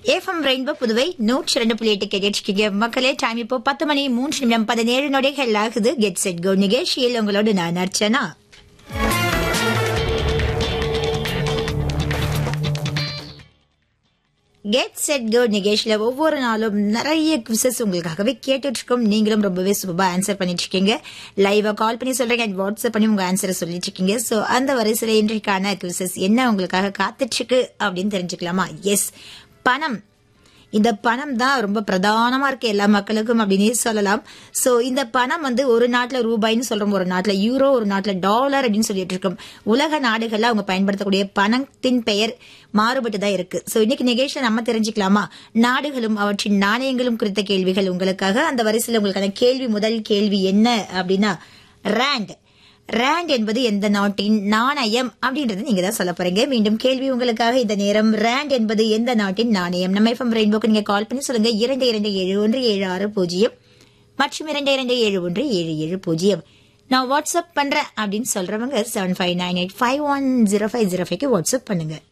FM rainbow Puduvai நூற்றி ரெண்டு புள்ளி எட்டு கேட்டிருக்கீங்க மக்களே டைம் இப்போ பத்து மணி மூன்று நிமிடம் பதினேழு நொடிகள் ஆகுது கெட் செட் கோ நிகழ்ச்சியில் உங்களோடு நான் அர்ச்சனா கெட் செட் கோ நிகழ்ச்சியில ஒவ்வொரு நாளும் நிறைய குவிசஸ் உங்களுக்காகவே கேட்டுட்டு இருக்கோம் நீங்களும் ரொம்பவே சூப்பரா ஆன்சர் பண்ணிட்டு இருக்கீங்க லைவா கால் பண்ணி சொல்றீங்க and வாட்ஸ்அப் பண்ணி உங்க ஆன்சரை சொல்லிட்டு இருக்கீங்க சோ அந்த வரிசையில இன்றைக்கான குவிசஸ் என்ன உங்களுக்காக காத்துட்டு இருக்கு அப்படின்னு தெரிஞ்சுக்கலாமா எஸ் பணம் இந்த பணம் தான் ரொம்ப பிரதானமா இருக்கு எல்லா மக்களுக்கும் அப்படின்னு சொல்லலாம் சோ இந்த பணம் வந்து ஒரு நாட்டுல ரூபாய்ன்னு சொல்றோம் ஒரு நாட்டுல யூரோ ஒரு நாட்டுல டாலர் அப்படின்னு சொல்லிட்டு இருக்கோம் உலக நாடுகள்ல அவங்க பயன்படுத்தக்கூடிய பணத்தின் பெயர் மாறுபட்டு தான் இருக்கு சோ இன்னைக்கு நிகழ்ச்சியில நம்ம தெரிஞ்சுக்கலாமா நாடுகளும் அவற்றின் நாணயங்களும் குறித்த கேள்விகள் உங்களுக்காக அந்த வரிசையில் உங்களுக்கான கேள்வி முதல் கேள்வி என்ன அப்படின்னா ரேண்ட் ரேண்ட் என்பது எந்த நாட்டின் நாணயம் அப்படின்றது நீங்க தான் சொல்ல போறீங்க மீண்டும் கேள்வி உங்களுக்காக இந்த நேரம் ரேண்ட் என்பது எந்த நாட்டின் நாணயம் நம்ம எஃப்எம் ரெயின்போக்கு நீங்க கால் பண்ணி சொல்லுங்க இரண்டு இரண்டு ஏழு ஒன்று ஏழு ஆறு பூஜ்ஜியம் மற்றும் இரண்டு இரண்டு ஏழு ஒன்று ஏழு ஏழு பூஜ்ஜியம் நான் வாட்ஸ்அப் பண்றேன் அப்படின்னு சொல்றவங்க seven five nine eight five one zero five zero ஃபைவ்க்கு வாட்ஸ்அப் பண்ணுங்க